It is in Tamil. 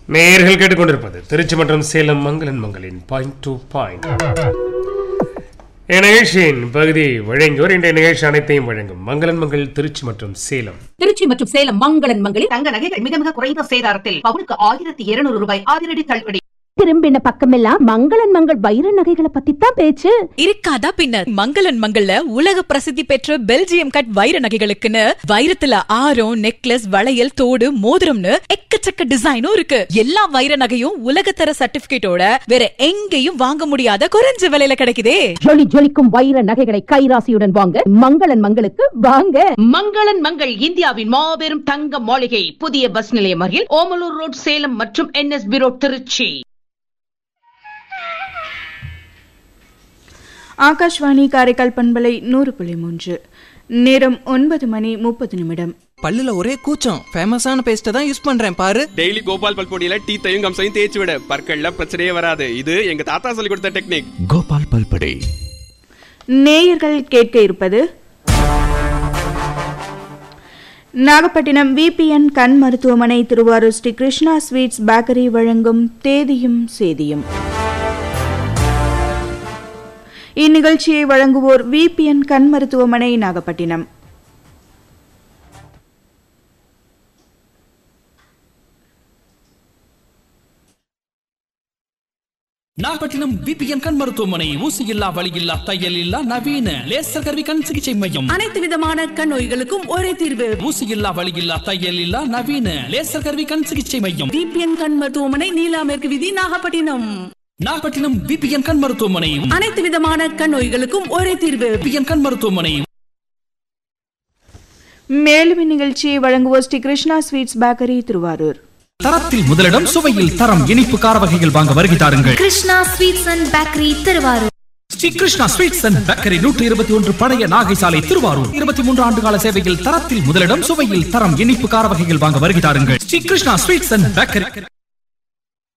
நேயர்கள் கேட்டுக்கொண்டிருப்பது திருச்சி மற்றும் சேலம் மங்களன் மங்களின் பாயிண்ட் டு பாயிண்ட் இந்நிகழ்ச்சியின் பகுதி வழங்கியோர் இன்றைய நிகழ்ச்சி அனைத்தையும் வழங்கும் மங்களன் மங்கள் திருச்சி மற்றும் சேலம் திருச்சி மற்றும் சேலம் மங்களன் மங்களில் தங்க நகைகள் மிக மிக குறைந்த சேதாரத்தில் பவுனுக்கு ஆயிரத்தி இருநூறு ரூபாய் அதிரடி தள்ளுபடி திரும்பின பக்கமெல்லாம் மங்களன் மங்கள் வைர நகைகளை பத்தி தான் பேச்சு இருக்காதா பின்னர் மங்களன் மங்கள்ல உலக பிரசித்தி பெற்ற பெல்ஜியம் கட் வைர நகைகளுக்குன்னு வைரத்துல ஆரம் நெக்லஸ் வளையல் தோடு மோதிரம்னு எக்கச்சக்க டிசைனும் இருக்கு எல்லா வைர நகையும் உலகத்தர சர்டிபிகேட்டோட வேற எங்கேயும் வாங்க முடியாத குறைஞ்ச விலையில கிடைக்குதே ஜொலி ஜொலிக்கும் வைர நகைகளை கைராசியுடன் வாங்க மங்களன் மங்களுக்கு வாங்க மங்களன் மங்கள் இந்தியாவின் மாபெரும் தங்க மாளிகை புதிய பஸ் நிலையம் அருகில் ஓமலூர் ரோட் சேலம் மற்றும் என்எஸ்பி ரோட் திருச்சி ஆகாஷ்வாணி காரைக்கால் பண்பலை நூறு புள்ளி மூன்று நேரம் ஒன்பது மணி முப்பது நிமிடம் பல்லுல ஒரே கூச்சம் ஃபேமஸான பேஸ்ட்டை தான் யூஸ் பண்றேன் பாரு டெய்லி கோபால் பல்பொடியில டீத்தையும் கம்சையும் தேய்ச்சி விட பற்கள்ல பிரச்சனையே வராது இது எங்க தாத்தா சொல்லி கொடுத்த டெக்னிக் கோபால் பல்படை நேயர்கள் கேட்க இருப்பது நாகப்பட்டினம் விபிஎன் கண் மருத்துவமனை திருவாரூர் ஸ்ரீ கிருஷ்ணா ஸ்வீட்ஸ் பேக்கரி வழங்கும் தேதியும் சேதியும் இந்நிகழ்ச்சியை வழங்குவோர் விபிஎன் கண் மருத்துவமனை நாகப்பட்டினம் நாகப்பட்டினம் விபிஎன் கண் மருத்துவமனை ஊசி இல்லா வலி இல்லா தையல் இல்லா நவீன லேசர் கருவி கண் சிகிச்சை மையம் அனைத்து விதமான கண் நோய்களுக்கும் ஒரே தீர்வு ஊசி இல்லா வலி இல்லா தையல் இல்லா நவீன லேசர் கருவி கண் சிகிச்சை மையம் பிபிஎன் கண் மருத்துவமனை நீலா மேற்கு விதி நாகப்பட்டினம் நாகப்பட்டினம் விபிஎன் கண் மருத்துவமனை அனைத்து விதமான கண் நோய்களுக்கும் ஒரே தீர்வு விபிஎன் கண் மருத்துவமனை மேலும் இந்நிகழ்ச்சியை வழங்குவோர் ஸ்ரீ கிருஷ்ணா ஸ்வீட்ஸ் பேக்கரி திருவாரூர் தரத்தில் முதலிடம் சுவையில் தரம் இனிப்பு கார வகைகள் வாங்க வருகை தாருங்கள் Krishna sweets and bakery Thiruvarur Sri Krishna sweets and bakery நூற்றி இருபத்தி ஒன்று பழைய நாகை சாலை திருவாரூர் இருபத்தி மூன்று ஆண்டு கால சேவையில் தரத்தில் முதலிடம் சுவையில் தரம் இனிப்பு கார வகைகள் வாங்க வருகை தாருங்கள் Shri Krishna sweets and bakery